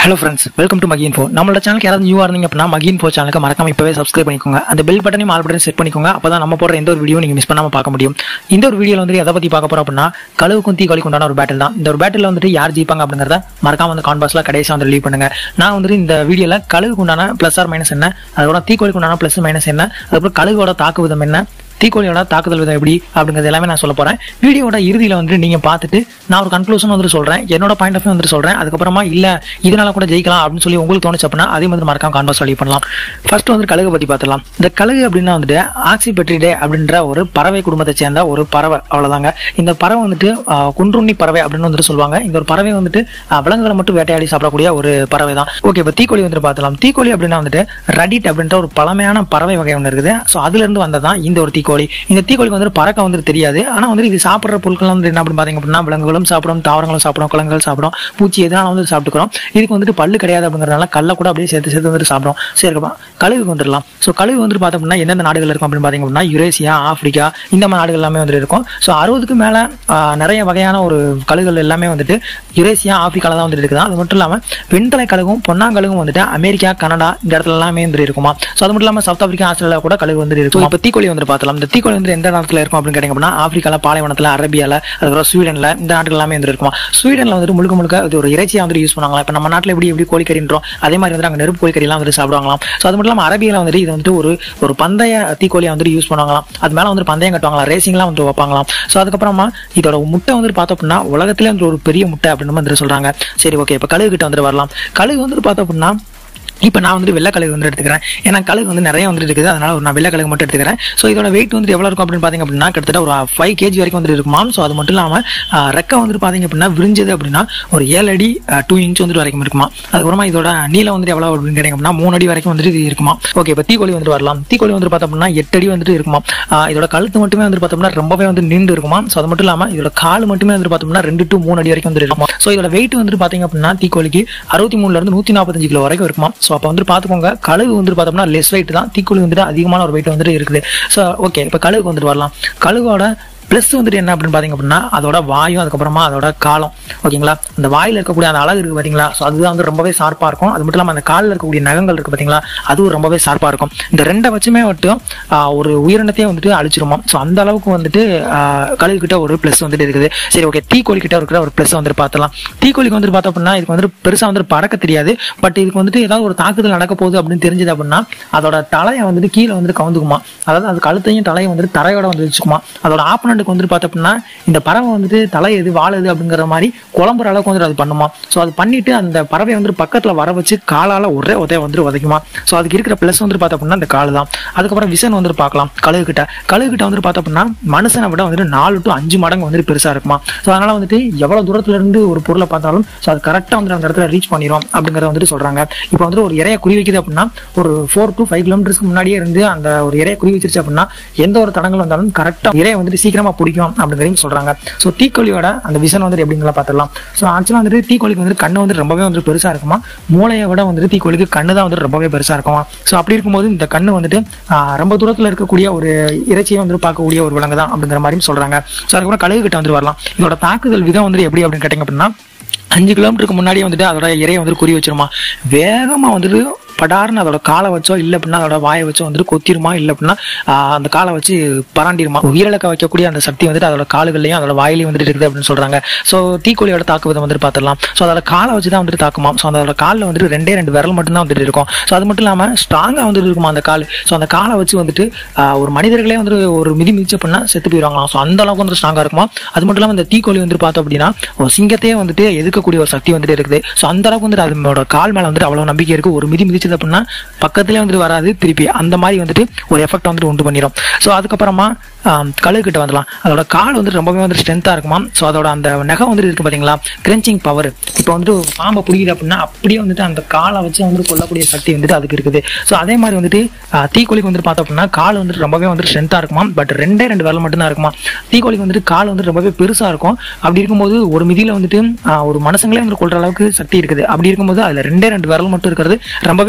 hello friends welcome to Magi info நம்மளோட சேனலுக்கு யாராவது நியூவாக இருந்தீங்க அப்படின்னா மகி இன்ஃபோ சேனலுக்கு மறக்காம இப்பவே சப்ஸ்கிரைப் பண்ணிக்கோங்க அந்த பெல் பட்டனையும் ஆல் பட்டனையும் செட் பண்ணிக்கோங்க அப்பதான் நம்ம போடுற எந்த ஒரு வீடியோ நீங்க மிஸ் பண்ணாம பார்க்க முடியும் இந்த ஒரு வீடியோல வந்து எதை பத்தி பார்க்க போறோம் அப்படின்னா கழுவுக்கும் தீ கொண்டான ஒரு பேட்டில் தான் இந்த ஒரு பேட்டில் வந்துட்டு யார் ஜெயிப்பாங்க அப்படிங்கறத மறக்காம வந்து கான்பாஸ்ல கடைசியாக வந்து லீவ் பண்ணுங்க நான் வந்துட்டு இந்த வீடியோல கழுவுக்கு உண்டான பிளஸ் ஆர் மைனஸ் என்ன அதோட தீக்கோழிக்கு உண்டான பிளஸ் மைனஸ் என்ன அதுக்கப்புறம் கழுவோட தாக்கு விதம் என்ன தீக்கோழியோட தாக்குதல் விதம் எப்படி அப்படிங்கிறது எல்லாமே நான் சொல்ல போறேன் வீடியோட இறுதியில வந்து நீங்க பார்த்துட்டு நான் ஒரு கன்க்ளூஷன் வந்துட்டு சொல்றேன் என்னோட பாயிண்ட் ஆஃப் வந்துட்டு சொல்றேன் அதுக்கப்புறமா இல்ல இதனால கூட ஜெயிக்கலாம் அப்படின்னு சொல்லி உங்களுக்கு தோணுச்சு அப்படின்னா அதே மாதிரி மறக்காம கான்வர்ஸ் வழி பண்ணலாம் ஃபர்ஸ்ட் வந்து கழுகு பத்தி பார்த்துலாம் இந்த கழுகு அப்படின்னா வந்துட்டு ஆக்சிபெட்ரிடே அப்படின்ற ஒரு பறவை குடும்பத்தை சேர்ந்த ஒரு பறவை அவ்வளவுதாங்க இந்த பறவை வந்துட்டு ஆஹ், குன்றுண்ணி பறவை அப்படின்னு வந்துட்டு சொல்லுவாங்க இந்த ஒரு பறவை வந்துட்டு ஆஹ், விலங்குகளை மட்டும் வேட்டையாடி சாப்பிடக்கூடிய ஒரு பறவை தான் ஓகே இப்போ தீக்கோழி வந்துட்டு பார்த்தலாம் தீக்கோழி அப்படின்னா வந்துட்டு ரடிட் அப்படின்ற ஒரு பழமையான பறவை வகை ஒன்று இருக்குது ஸோ அதுல இருந்து வந்ததான் இந்த ஒரு தீக்கோழி இந்த தீக்கோழிக்கு வந்துட்டு பறக்க வந்துட்டு தெரியாது ஆனா வந்துட்டு இது சாப்பிடுற பொருட்கள் வந்து என்ன அப்படின்னு பாத்தீங்க அப்படின்னா விலங்குகளும் சாப்பிடும் தாவரங்களும் சாப்பிடும் குளங்கள் சாப்பிடும் பூச்சி எதனால வந்து சாப்பிட்டுக்கிறோம் இதுக்கு வந்துட்டு பல்லு கிடையாது அப்படிங்கறதுனால கல்லை கூட அப்படியே சேர்த்து சேர்த்து வந்துட்டு சாப்பிடும் சரி கழுகுக்கு வந்துடலாம் ஸோ கழுகு வந்துட்டு பார்த்தோம் அப்படின்னா எந்தெந்த நாடுகள் இருக்கும் அப்படின்னு பாத்தீங்க அப்படின்னா யுரேசியா ஆப்பிரிக்கா இந்த மாதிரி நாடுகள் எல்லாமே வந்துட்டு இருக்கும் ஸோ அறுபதுக்கு மேல ஆஹ், நிறைய வகையான ஒரு கழுகுகள் எல்லாமே வந்துட்டு யுரேசியா ஆப்பிரிக்கால தான் வந்துட்டு இருக்குது அது மட்டும் இல்லாம வெண்தலை கழுகும் பொன்னாங்கழுகும் வந்துட்டு அமெரிக்கா கனடா இந்த இடத்துல எல்லாமே வந்துட்டு இருக்குமா ஸோ அது மட்டும் இல்லாம சவுத் ஆப்பிரிக்கா ஆஸ்திரேலியா கூட கழுகு வந்துட்டு இருக்கும் இப்போ தீக்கோழி வந்துட்டு பார்த்தலாம் இந்த தீக்கோழி வந்து எந்த நாட்டில் இருக்கும் அப்படின்னு கேட்டீங்க அப்படின்னா ஆப்பிரிக்கால பாலைவனத்துல அரேபியால அதுக்கப்புறம் ஸ்வீடன்ல இந்த நாட்டுகள் எல்லாமே வந்துட்டு இருக்குமா ஸ்வீடன்ல வந்துட்டு முழுக்க முழுக்க இது ஒரு இறைச்சியா வந்துட்டு யூஸ் பண்ணுவாங்களா இப்போ நம்ம நாட்டில் எப்படி எப்படி கோழிக்கறின்றோம் அதே மாதிரி வந்து அங்கே நெருப்பு கோழிக்கறி எல்லாம் வந்துட்டு சாப்பிடுவாங்களாம் ஸோ அது மட்டும் இல்லாம அரபியில வந்துட்டு இது வந்துட்டு ஒரு ஒரு பந்தய தீக்கோழியா வந்துட்டு யூஸ் பண்ணுவாங்களாம் அது மேல வந்து பந்தயம் கட்டுவாங்களா ரேசிங்லாம் வந்து வைப்பாங்களாம் ஸோ அதுக்கப்புறமா இதோட முட்டை வந்துட்டு பார்த்தோம் அப்படின்னா உலகத்திலே வந்து ஒரு பெரிய முட்டை அப்படின்னு வந்துட்டு சொல்றாங்க சரி ஓகே இப்போ கழுகு கிட்ட வந்துட்டு வரலாம் கழுகு வந்துட்டு பார்த்தோம் அப்படின்னா இப்போ நான் வந்துட்டு வெள்ளை கழுகு வந்து எடுத்துக்கிறேன் ஏன்னா கழுகு வந்து நிறைய வந்துட்டு இருக்குது அதனால ஒரு நான் வெள்ளை கழுகு மட்டும் எடுத்துக்கிறேன் ஸோ இதோட வெயிட் வந்து எவ்வளோ இருக்கும் அப்படின்னு பார்த்தீங்க அப்படின்னா கிட்டத்தட்ட ஒரு ஃபைவ் கேஜி வரைக்கும் வந்துட்டு இருக்குமாம் ஸோ அது மட்டும் இல்லாமல் ரெக்கை வந்துட்டு பார்த்தீங்க அப்படின்னா விரிஞ்சது அப்படின்னா ஒரு ஏழு அடி டூ இன்ச் வந்துட்டு வரைக்கும் இருக்குமா அதுக்கப்புறமா இதோட நீளம் வந்துட்டு எவ்வளோ அப்படின்னு கேட்டிங்க அப்படின்னா மூணு அடி வரைக்கும் வந்துட்டு இது இருக்குமா ஓகே இப்போ தீக்கோழி வந்துட்டு வரலாம் தீக்கோழி வந்துட்டு பார்த்தோம் அப்படின்னா எட்டு அடி வந்துட்டு இருக்குமா ஆஹ் இதோட கழுத்து மட்டுமே வந்துட்டு பார்த்தோம்னா ரொம்பவே வந்து நீண்டு இருக்குமா ஸோ அது மட்டும் இல்லாமல் இதோட கால் மட்டுமே வந்துட்டு பார்த்தோம்னா ரெண்டு டு மூணு அடி வரைக்கும் வந்துட்டு இருக்குமா ஸோ இதோட வெயிட் வந்துட்டு பார்த்தீங்க அப்படின்னா தீக்கோழிக்கு அறுபத்தி மூணுல இருந்து நூற்றி நாற்பத்தஞ்சு கிலோ வரைக்கும் இருக்குமா ஸோ அப்போ வந்து பார்த்துக்கோங்க கழுகு வந்துட்டு பார்த்தோம்னா லெஸ் வெயிட் தான் தீக்கோழி வந்துட்டு அதிகமான ஒரு வெயிட் வந்துட்டு இருக்குது ஸோ ஓகே இப்போ கழுகு வந்துட்டு வரலாம் கழுகோட ப்ளஸ் வந்துட்டு என்ன அப்படின்னு பார்த்தீங்க அப்படின்னா அதோட வாயும் அதுக்கப்புறமா அதோட காலம் ஓகேங்களா அந்த வாயில் இருக்கக்கூடிய அந்த அழகு இருக்கு பார்த்தீங்களா ஸோ அதுதான் வந்து ரொம்பவே ஷார்ப்பாக இருக்கும் அது மட்டும் இல்லாமல் அந்த காலில் இருக்கக்கூடிய நகங்கள் இருக்கு பார்த்தீங்களா அதுவும் ரொம்பவே ஷார்ப்பாக இருக்கும் இந்த ரெண்டை வச்சுமே மட்டும் ஆஹ், ஒரு உயிரினத்தையே வந்துட்டு அழிச்சிருமா ஸோ அந்த அளவுக்கு வந்துட்டு ஆஹ், கழுகு கிட்ட ஒரு ப்ளஸ் வந்துட்டு இருக்குது சரி ஓகே தீக்கோழி கிட்ட இருக்கிற ஒரு ப்ளஸ் வந்துட்டு பார்த்தலாம் தீக்கோழிக்கு வந்துட்டு பார்த்தோம் அப்படின்னா இதுக்கு வந்துட்டு பெருசாக வந்துட்டு பறக்க தெரியாது பட் இதுக்கு வந்துட்டு ஏதாவது ஒரு தாக்குதல் நடக்க போகுது அப்படின்னு தெரிஞ்சது அப்படின்னா அதோட தலையை வந்துட்டு கீழே வந்துட்டு கவுந்துக்குமா அதாவது அது கழுத்தையும் தலையும் வந்துட்டு தரையோட வந்து வச்சுக்குமா அதோட ஆப்பனண்ட்டுக்கு வந்துட்டு பார்த்தோம் அப்படின்னா இந்த பறவை வந்துட்டு தலை எது வாழுது அப்படிங்கிற மாதிரி குழம்புற அளவுக்கு வந்துட்டு அது பண்ணுமா ஸோ அது பண்ணிட்டு அந்த பறவை வந்துட்டு பக்கத்தில் வர வச்சு காலால ஒரே உதைய வந்துட்டு உதைக்குமா ஸோ அதுக்கு இருக்கிற ப்ளஸ் வந்துட்டு பார்த்தோம் அப்படின்னா இந்த கால் தான் அதுக்கப்புறம் விசன் வந்துட்டு பார்க்கலாம் கழுகு கிட்ட கழுகு கிட்ட வந்துட்டு பார்த்தோம் அப்படின்னா மனுஷனை விட வந்துட்டு நாலு டு அஞ்சு மடங்கு வந்துட்டு பெருசா இருக்குமா ஸோ அதனால வந்துட்டு எவ்வளவு தூரத்துல இருந்து ஒரு பொருளை பார்த்தாலும் ஸோ அது கரெக்டாக வந்துட்டு அந்த இடத்துல ரீச் பண்ணிடும் அப்படிங்கறத வந்துட்டு சொல்றாங்க இப்போ வந்துட்டு ஒரு இறைய குறி வைக்குது அப்படின்னா ஒரு ஃபோர் டு ஃபைவ் கிலோமீட்டர்ஸ்க்கு முன்னாடியே இருந்து அந்த ஒரு இறைய குறி வச்சிருச்சு அப்படின்னா எந்த ஒரு தடங்கள் வந்தாலும் கரெக்டாக இறைய வந்துட்டு சீக்கிரமா பிடிக்கும் அப்படிங்கிறதையும் சொல்றாங்க ஸோ தீக்கோழியோட அந்த விசன் வந்துட்டு எப்படிங்களா பார்த்துடலாம் ஸோ ஆக்சுவலாக வந்துட்டு தீக்கோழிக்கு வந்துட்டு கண்ணு வந்து ரொம்பவே வந்துட்டு பெருசா இருக்குமா மூளையை விட வந்துட்டு தீக்கோழிக்கு கண்ணு தான் வந்துட்டு ரொம்பவே பெருசா இருக்குமா ஸோ அப்படி இருக்கும்போது இந்த கண்ணு வந்துட்டு ஆஹ், ரொம்ப தூரத்துல இருக்கக்கூடிய ஒரு இறைச்சியை வந்துட்டு பார்க்கக்கூடிய ஒரு விலங்கு தான் அப்படிங்கிற மாதிரியும் சொல்றாங்க ஸோ அதுக்கப்புறம் கழுகு கிட்ட வந்துட்டு வரலாம் இதோட தாக்குதல் விதம் வந்துட்டு எப்படி அப்படின்னு கேட்டீங்க அப்படின்னா அஞ்சு கிலோமீட்டருக்கு முன்னாடியே வந்துட்டு அதோட இறையை வந்துட்டு குறி வச்சிருமா வேகமா வந்துட்டு படார்னு அதோட காலை வச்சோ இல்லை அப்படின்னா அதோட வாயை வச்சோ வந்துட்டு கொத்திருமா இல்லை அப்படின்னா ஆஹ், அந்த காலை வச்சு பராண்டிருமா உயிரிழக்க வைக்கக்கூடிய அந்த சக்தி வந்துட்டு அதோட காலுகள்லையும் அதோட வாயிலையும் வந்துட்டு இருக்குது அப்படின்னு சொல்றாங்க ஸோ தீக்கோழியோட தாக்குவதை வந்துட்டு பார்த்துடலாம் ஸோ அதோட காலை வச்சு தான் வந்துட்டு தாக்குமா ஸோ அதோட காலில் வந்துட்டு ரெண்டே ரெண்டு விரல் மட்டும்தான் வந்துட்டு இருக்கும் ஸோ அது மட்டும் இல்லாமல் ஸ்ட்ராங்காக வந்துட்டு இருக்குமா அந்த கால் ஸோ அந்த காலை வச்சு வந்துட்டு ஆஹ், ஒரு மனிதர்களே வந்துட்டு ஒரு மிதி மிதிச்சு அப்படின்னா செத்து போயிடுவாங்களாம் ஸோ அந்த அளவுக்கு வந்துட்டு ஸ்ட்ராங்காக இருக்குமா அது மட்டும் இல்லாமல் இந்த தீக்கோழி வந்துட்டு பார்த்தோம் அப்படின்னா ஒரு சிங்கத்தையே வந்துட்டு எதிர்க்கக்கூடிய ஒரு சக்தி வந்துட்டு இருக்குது ஸோ அந்த அளவுக்கு வந்துட்டு அதோட கால் மேல வந்துட்டு அவ்வளவு நம்பிக்கை இருக்கு ஒரு மிதி மிதிச்சது அப்படின்னா பக்கத்துலேயே வந்துட்டு வராது திருப்பி அந்த மாதிரி வந்துட்டு ஒரு எஃபெக்ட் வந்துட்டு உண்டு பண்ணிடும் ஸோ அதுக்கப்புறமா ஆம், கழுகு கிட்ட வந்துடலாம் அதோட கால் வந்துட்டு ரொம்பவே வந்துட்டு ஸ்ட்ரென்த்தாக இருக்குமா ஸோ அதோட அந்த நகம் வந்துட்டு இருக்கு பார்த்தீங்களா கிரென்ச்சிங் பவர் இப்போ வந்துட்டு ஒரு பாம்பை பிடிக்குது அப்படின்னா அப்படியே வந்துட்டு அந்த காலை வச்சு வந்துட்டு கொல்லக்கூடிய சக்தி வந்துட்டு அதுக்கு இருக்குது ஸோ அதே மாதிரி வந்துட்டு ஆ, தீக்கோழிக்கு வந்துட்டு பார்த்தோம் அப்படின்னா கால் வந்துட்டு ரொம்பவே வந்துட்டு ஸ்ட்ரென்த்தாக இருக்குமா பட் ரெண்டே ரெண்டு விரல் மட்டும்தான் இருக்குமா தீக்கோழிக்கு வந்துட்டு கால் வந்துட்டு ரொம்பவே பெருசாக இருக்கும் அப்படி இருக்கும்போது ஒரு மிதியில வந்துட்டு ஆ, ஒரு மனுஷங்களே வந்து கொள்ற அளவுக்கு சக்தி இருக்குது அப்படி இருக்கும்போது அதில் ரெண்டே ரெண்டு விரல் மட்டும் இருக்கிறது ரொம்பவே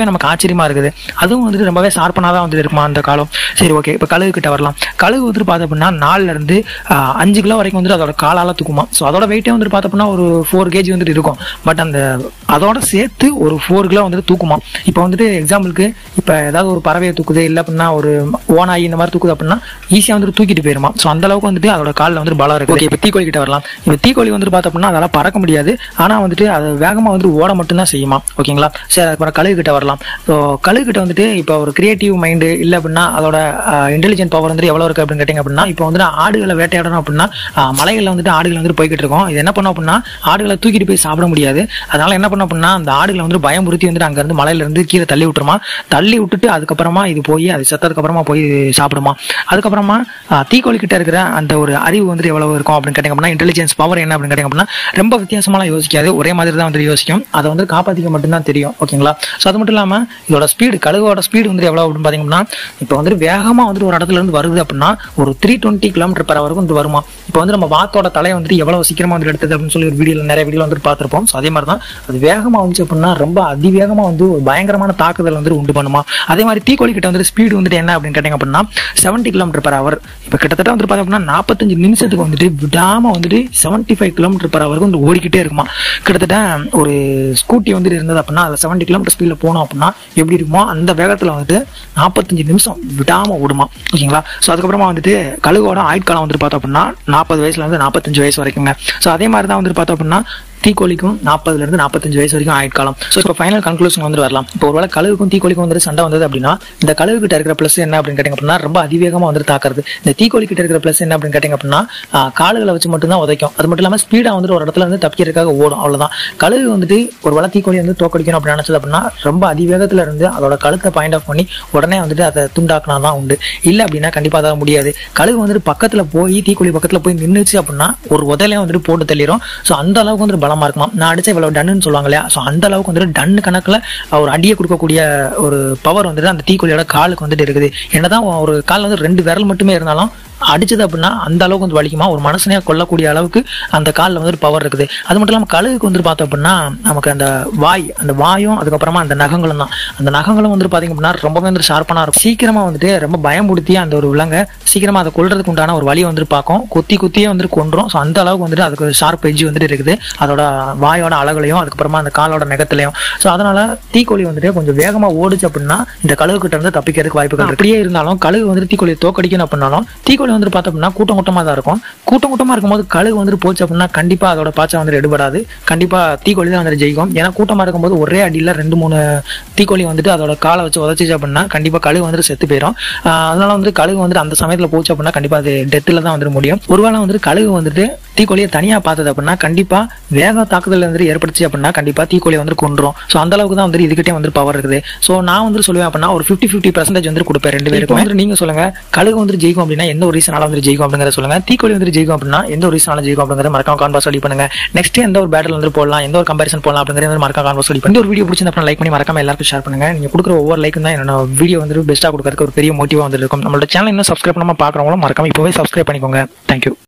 ரொம்பவே நமக்கு ஆச்சரியமா இருக்குது அதுவும் வந்துட்டு ரொம்பவே ஷார்ப்பனாக தான் வந்துட்டு இருக்குமா அந்த காலம் சரி ஓகே இப்போ கழுகு கிட்ட வரலாம் கழுகு வந்துட்டு பார்த்தோம் அப்படின்னா நாலுல இருந்து ஆஹ், அஞ்சு கிலோ வரைக்கும் வந்துட்டு அதோட காலால தூக்குமா ஸோ அதோட வெயிட்டே வந்துட்டு பார்த்தோம்னா ஒரு ஃபோர் கேஜி வந்துட்டு இருக்கும் பட் அந்த அதோட சேர்த்து ஒரு ஃபோர் கிலோ வந்துட்டு தூக்குமா இப்போ வந்துட்டு எக்ஸாம்பிளுக்கு இப்போ ஏதாவது ஒரு பறவையை தூக்குது இல்லை அப்படின்னா ஒரு ஓனாயி இந்த மாதிரி தூக்குது அப்படின்னா ஈஸியாக வந்துட்டு தூக்கிட்டு போயிருமா ஸோ அந்த அளவுக்கு வந்துட்டு அதோட காலில் வந்துட்டு பலம் இருக்கு ஓகே இப்போ தீக்கோழி கிட்ட வரலாம் இப்போ தீக்கோழி வந்துட்டு பார்த்தோம் அப்படின்னா அதெல்லாம் பறக்க முடியாது ஆனால் வந்துட்டு அது வேகமாக வந்துட்டு ஓட மட்டும்தான் செய்யுமா ஓகேங்களா சரி அதுக்கப்புறம் கழுகு கிட்ட வரலாம் ஸோ கழுகு கிட்ட வந்துட்டு இப்போ ஒரு கிரியேட்டிவ் மைண்டு இல்லை அப்படின்னா அதோட இன்டெலிஜென்ட் பவர் வந்துட்டு எவ்வளோ இருக்கு அப்படின்னு கேட்டிங்க அப்படின்னா இப்போ வந்துட்டு ஆடுகளை வேட்டையாடணும் அப்படின்னா ஆஹ், மலைகள்ல வந்துட்டு ஆடுகள் வந்துட்டு போய்கிட்டு இருக்கோம் இது என்ன பண்ணும் அப்படின்னா ஆடுகளை தூக்கிட்டு போய் சாப்பிட முடியாது அதனால என்ன பண்ணும் அப்படின்னா அந்த ஆடுகளை வந்து பயமுறுத்தி வந்துட்டு அங்கேருந்து மலையில இருந்து கீழே தள்ளி விட்டுருமா தள்ளி விட்டுட்டு அதுக்கப்புறமா இது போய் அது செத்ததுக்கு அப்புறமா போய் சாப்பிடுமா அதுக்கப்புறமா ஆஹ், தீக்கோழி கிட்ட இருக்கிற அந்த ஒரு அறிவு வந்துட்டு எவ்வளவு இருக்கும் அப்படின்னு கேட்டிங்க அப்படின்னா இன்டெலிஜென்ஸ் பவர் என்ன அப்படின்னு கேட்டிங்க அப்படின்னா ரொம்ப வித்தியாசமாலாம் யோசிக்காது ஒரே மாதிரி தான் வந்துட்டு யோசிக்கும் அதை வந்து காப்பாற்றிக்க மட்டும்தான் தெரியும் ஓகேங்களா ஸோ அது மட்டும் இல்லாமல் இதோட ஸ்பீடு கழுகோட ஸ்பீடு வந்து எவ்வளோ அப்படின்னு பார்த்தீங்கன்னா இப்போ வந்துட்டு வேகமாக வந்துட்டு ஒரு இடத்துல இருந்து வருது அப்படின்னா ஒரு த்ரீ டுவெண்ட்டி கிலோமீட்டர் பர் வரைக்கும் வந்து வருமா இப்போ வந்து நம்ம வாத்தோட தலையை வந்துட்டு எவ்வளவு சீக்கிரமா வந்து எடுத்தது அப்படின்னு சொல்லி ஒரு வீடியோல நிறைய வீடியோ வந்துட்டு பார்த்துருப்போம் ஸோ அதே மாதிரி தான் அது வேகமா வந்துச்சு அப்படின்னா ரொம்ப அதிவேகமா வந்து ஒரு பயங்கரமான தாக்குதல் வந்து உண்டு பண்ணுமா அதே மாதிரி தீக்கோழி கிட்ட வந்து ஸ்பீடு வந்துட்டு என்ன அப்படின்னு கேட்டீங்க அப்படின்னா செவன்ட்டி கிலோமீட்டர் பர் ஹவர் இப்போ கிட்டத்தட்ட வந்து பார்த்தோம் அப்படின்னா நாற்பத்தஞ்சு நிமிஷத்துக்கு வந்துட்டு விடாம வந்துட்டு செவன்ட்டி ஃபைவ் கிலோமீட்டர் பர் ஹவருக்கு வந்து ஓடிக்கிட்டே இருக்குமா கிட்டத்தட்ட ஒரு ஸ்கூட்டி வந்துட்டு இருந்தது அப்படின்னா அதில் செவன்ட்டி கிலோமீட்டர் ஸ்பீடில் போனோம் அப்படின்னா எப்படி இருக்குமோ அந்த வேகத்தில் வந்துட்டு நாற்பத்தஞ்சு நிமிஷம் விடாம ஓடுமா ஓகேங்களா ஸோ அதுக்கப்புறமா வந்துட்டு கழுகோட ஆயுட்காலம் வந்துட்டு பார்த்தோம் அப்படின்னா நாற்பது வயசுல இருந்து நாற்பத்தஞ்சு வயசு வரைக்குங்க ஸோ அதே மாதிரி தான் வந்துட்டு பார்த்தோம் அப்படின்னா தீக்கோழிக்கும் நாற்பதுல இருந்து நாற்பத்தஞ்சு வயசு வரைக்கும் ஆயுட்காலம் ஸோ இப்போ ஃபைனல் கன்க்ளூஷன் வந்து வரலாம் இப்போ ஒருவேளை கழுகுக்கும் தீக்கோழிக்கும் வந்துட்டு சண்டை வந்தது அப்படின்னா இந்த கழுகு கிட்ட இருக்கிற ப்ளஸ் என்ன அப்படின்னு கேட்டிங்க அப்படின்னா ரொம்ப அதிவேகமாக வந்துட்டு தாக்குறது இந்த தீக்கோழி கிட்ட இருக்கிற ப்ளஸ் என்ன அப்படின்னு கேட்டிங்க அப்படின்னா ஆஹ், காலுகளை வச்சு மட்டும் தான் உதைக்கும் அது மட்டும் இல்லாமல் ஸ்பீடாக வந்துட்டு ஒரு இடத்துல வந்து தப்பிக்கிறதுக்காக ஓடும் அவ்வளவுதான் கழுகு வந்துட்டு ஒரு வேளை தீக்கோழி வந்து தோக்கடிக்கணும் அப்படின்னு நினைச்சது அப்படின்னா ரொம்ப அதிவேகத்துல இருந்து அதோட கழுத்தை பாயிண்ட் ஆஃப் பண்ணி உடனே வந்துட்டு அதை துண்டாக்குனா தான் உண்டு இல்லை அப்படின்னா கண்டிப்பா அதால முடியாது கழுகு வந்துட்டு பக்கத்துல போய் தீக்கோழி பக்கத்துல போய் நின்றுச்சு அப்படின்னா ஒரு உதலையும் வந்துட்டு போட்டு தள்ளிடும் ஸோ அந்த அளவுக்கு வந்துட்டு பலமா இருக்குமா நான் அடிச்ச இவ்வளவு டன்னுன்னு சொல்லுவாங்க இல்லையா ஸோ அந்த அளவுக்கு வந்துட்டு டன் கணக்குல ஒரு அடியை கொடுக்கக்கூடிய ஒரு பவர் வந்துட்டு அந்த தீக்கோழியோட காலுக்கு வந்துட்டு இருக்குது என்னதான் ஒரு கால் வந்து ரெண்டு விரல் மட்டுமே இருந்தாலும் அடிச்சது அப்படின்னா அந்த அளவுக்கு வந்து வலிக்குமா ஒரு மனுஷனே கொல்லக்கூடிய அளவுக்கு அந்த காலில் வந்துட்டு பவர் இருக்குது அது மட்டும் இல்லாமல் கழுகுக்கு வந்துட்டு பார்த்தோம் அப்படின்னா நமக்கு அந்த வாய் அந்த வாயும் அதுக்கப்புறமா அந்த நகங்களும் தான் அந்த நகங்களும் வந்துட்டு பார்த்தீங்க அப்படின்னா ரொம்பவே வந்து ஷார்ப்பனாக இருக்கும் சீக்கிரமா வந்துட்டு ரொம்ப பயமுடுத்தி அந்த ஒரு விலங்கை சீக்கிரமா அதை கொல்றதுக்கு உண்டான ஒரு வழியை வந்துட்டு பார்க்கும் கொத்தி கொத்தியே வந்துட்டு கொன்றும் ஸோ அந்த அளவுக்கு வந்துட்டு அதுக்கு ஷார்ப் எஜ்ஜு வந்துட்டு இருக்குது அதோட வாயோட அழகுலையும் அதுக்கப்புறமா அந்த காலோட நகத்திலையும் ஸோ அதனால தீக்கோழி வந்துட்டு கொஞ்சம் வேகமா ஓடுச்சு அப்படின்னா இந்த கழுகு கிட்ட இருந்து தப்பிக்கிறதுக்கு வாய்ப்புகள் இருக்கு அப்படியே இருந்தாலும் கழுகு வந்துட்டு தீக்கோழியை தோக்கடிக்கணும் அப்படின்னாலும் தீக்கோழி வந்துட்டு பார்த்தோம் அப்படின்னா கூட்டம் கூட்டமாக தான் இருக்கும் கூட்டம் கூட்டமாக இருக்கும்போது கழுகு வந்துட்டு போச்சு அப்படின்னா கண்டிப்பா அதோட பாய்ச்சல் வந்துட்டு எடுபடாது கண்டிப்பா தீக்கோழி தான் வந்துட்டு ஜெயிக்கும் ஏன்னா கூட்டமாக இருக்கும்போது ஒரே அடியில் ரெண்டு மூணு தீக்கோழி வந்துட்டு அதோட காலை வச்சு உதச்சிச்சு அப்படின்னா கண்டிப்பா கழுகு வந்துட்டு செத்து போயிடும் ஆஹ் அதனால வந்துட்டு கழுகு வந்துட்டு அந்த சமயத்தில் போச்சு அப்படின்னா கண்டிப்பா அது டெத்தில் தான் வந்துட்டு முடியும் ஒருவேளை வந்துட்டு கழுகு வந்துட்டு தீக்கோழியை தனியா பார்த்தது அப்படின்னா கண்டிப்பா வேக தாக்குதல் வந்துட்டு ஏற்படுச்சு அப்படின்னா கண்டிப்பா தீக்கோழி வந்து கொண்டுரும் ஸோ அந்த அளவுக்கு தான் வந்துட்டு இதுகிட்டே வந்து பவர் இருக்குது ஸோ நான் வந்து சொல்லுவேன் அப்படின்னா ஒரு ஃபிஃப்டி ஃபிஃப்டி பர்சன்டேஜ் வந்து கொடுப்பேன் ரெண்டு பேருக்கும் வந்து நீங்க சொல்லுங்க கழுகு வந்து ஜெயிக்கும் அப்படின்னா எந்த ஒரு ரீசனால வந்து ஜெயிக்கும் அப்படிங்கறத சொல்லுங்க தீக்கோழி வந்து ஜெயிக்கும் அப்படின்னா எந்த ஒரு ரீசனால ஜெயிக்கும் அப்படிங்கறத மறக்காம கான்பாஸ் சொல்லி பண்ணுங்க நெக்ஸ்ட் எந்த ஒரு பேட்டில் வந்து போடலாம் எந்த ஒரு கம்பேரிசன் போடலாம் அப்படிங்கறத மறக்காம கான்பாஸ் சொல்லி பண்ணுங்க இந்த ஒரு வீடியோ பிடிச்சிருந்தா லைக் பண்ணி மறக்காம எல்லாருக்கும் ஷேர் பண்ணுங்க நீங்க கொடுக்குற ஒவ்வொரு லைக்கும் தான் என்னோட வீடியோ வந்து பெஸ்ட்டாக கொடுக்கறதுக்கு ஒரு பெரிய மோட்டிவா வந்து இருக்கும் நம்மளோட சேனல் இன்னும் சப்ஸ்கிரைப் பண்ணாம பாக்குறவங்களும் மறக்காம இப்போவே சப்ஸ்கிரைப் பண்ணிக்கோங்க தேங்க்யூ